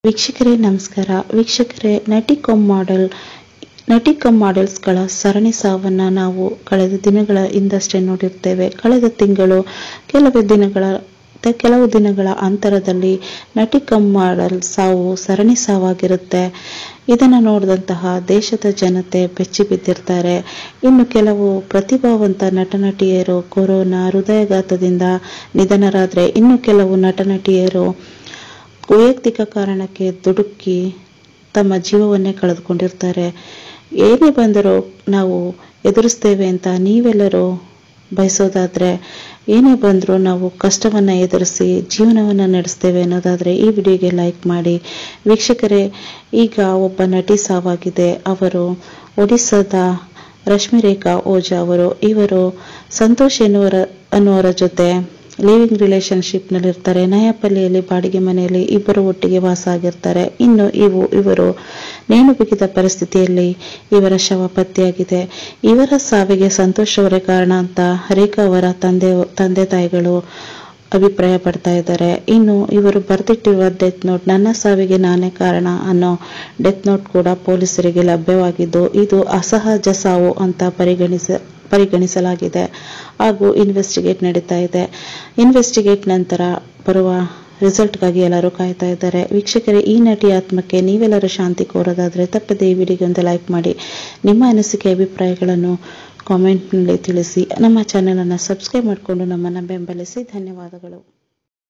ವೀಕ್ಷಕರೇ ನಮಸ್ಕಾರ ವೀಕ್ಷಕರೇ ನಟಿ ಕಮ್ ಮಾಡೆಲ್ ನಟಿ ಕಮ್ ಮಾಡೆಲ್ಸ್ಗಳ ಸರಣಿ ಸಾವನ್ನ ನಾವು ಕಳೆದ ದಿನಗಳ ಹಿಂದಷ್ಟೇ ನೋಡಿರ್ತೇವೆ ಕಳೆದ ತಿಂಗಳು ಕೆಲವೇ ದಿನಗಳ ತ- ಕೆಲವು ದಿನಗಳ ಅಂತರದಲ್ಲಿ ನಟಿ ಕಮ್ ಮಾಡೆಲ್ ಸಾವು ಸರಣಿ ಸಾವಾಗಿರುತ್ತೆ ಇದನ್ನು ನೋಡಿದಂತಹ ದೇಶದ ಜನತೆ ಬೆಚ್ಚಿ ಬಿದ್ದಿರ್ತಾರೆ ಇನ್ನು ಕೆಲವು ಪ್ರತಿಭಾವಂತ ನಟ ನಟಿಯರು ಕೊರೋನಾ ಹೃದಯಘಾತದಿಂದ ನಿಧನರಾದರೆ ಇನ್ನು ಕೆಲವು ನಟ ನಟಿಯರು ವೈಯಕ್ತಿಕ ಕಾರಣಕ್ಕೆ ದುಡುಕಿ ತಮ್ಮ ಜೀವವನ್ನೇ ಕಳೆದುಕೊಂಡಿರ್ತಾರೆ ಏನೇ ಬಂದರೂ ನಾವು ಎದುರಿಸ್ತೇವೆ ಅಂತ ನೀವೆಲ್ಲರೂ ಬಯಸೋದಾದ್ರೆ ಏನೇ ಬಂದರೂ ನಾವು ಕಷ್ಟವನ್ನು ಎದುರಿಸಿ ಜೀವನವನ್ನು ನಡೆಸ್ತೇವೆ ಅನ್ನೋದಾದರೆ ಈ ವಿಡಿಯೋಗೆ ಲೈಕ್ ಮಾಡಿ ವೀಕ್ಷಕರೇ ಈಗ ಒಬ್ಬ ನಟಿ ಸಾವಾಗಿದೆ ಅವರು ಒಡಿಸ್ಸಾದ ರಶ್ಮಿ ರೇಖಾ ಓಜಾ ಅವರು ಇವರು ಸಂತೋಷ್ ಎನ್ನುವರ ಅನ್ನುವರ ಜೊತೆ ಲಿವಿಂಗ್ ರಿಲೇಶನ್ಶಿಪ್ನಲ್ಲಿರ್ತಾರೆ ನಯಾಪಲ್ಲಿಯಲ್ಲಿ ಬಾಡಿಗೆ ಮನೆಯಲ್ಲಿ ಇಬ್ಬರು ಒಟ್ಟಿಗೆ ವಾಸ ಆಗಿರ್ತಾರೆ ಇನ್ನು ಇವು ಇವರು ನೇಣು ಬಿಗಿದ ಪರಿಸ್ಥಿತಿಯಲ್ಲಿ ಇವರ ಶವ ಪತ್ತೆಯಾಗಿದೆ ಇವರ ಸಾವಿಗೆ ಸಂತೋಷ್ ಅವರೇ ಕಾರಣ ಅಂತ ರೇಖಾ ಅವರ ತಂದೆ ತಂದೆ ತಾಯಿಗಳು ಅಭಿಪ್ರಾಯ ಪಡ್ತಾ ಇದ್ದಾರೆ ಇನ್ನು ಇವರು ಬರೆದಿಟ್ಟಿರುವ ಡೆತ್ ನೋಟ್ ನನ್ನ ಸಾವಿಗೆ ನಾನೇ ಕಾರಣ ಅನ್ನೋ ಡೆತ್ ನೋಟ್ ಕೂಡ ಪೊಲೀಸರಿಗೆ ಲಭ್ಯವಾಗಿದ್ದು ಇದು ಅಸಹಜ ಸಾವು ಅಂತ ಪರಿಗಣಿಸ ಪರಿಗಣಿಸಲಾಗಿದೆ ಹಾಗೂ ಇನ್ವೆಸ್ಟಿಗೇಟ್ ನಡೀತಾ ಇದೆ ಇನ್ವೆಸ್ಟಿಗೇಟ್ ನಂತರ ಬರುವ ರಿಸಲ್ಟ್ಗಾಗಿ ಎಲ್ಲರೂ ಕಾಯ್ತಾ ಇದ್ದಾರೆ ವೀಕ್ಷಕರೇ ಈ ನಟಿ ಆತ್ಮಕ್ಕೆ ನೀವೆಲ್ಲರೂ ಶಾಂತಿ ಕೋರೋದಾದ್ರೆ ತಪ್ಪದೆ ಈ ವಿಡಿಯೋಗೆ ಒಂದು ಲೈಕ್ ಮಾಡಿ ನಿಮ್ಮ ಅನಿಸಿಕೆ ಅಭಿಪ್ರಾಯಗಳನ್ನು ಕಾಮೆಂಟ್ನಲ್ಲಿ ತಿಳಿಸಿ ನಮ್ಮ ಚಾನೆಲನ್ನು ಸಬ್ಸ್ಕ್ರೈಬ್ ಮಾಡಿಕೊಂಡು ನಮ್ಮನ್ನು ಬೆಂಬಲಿಸಿ ಧನ್ಯವಾದಗಳು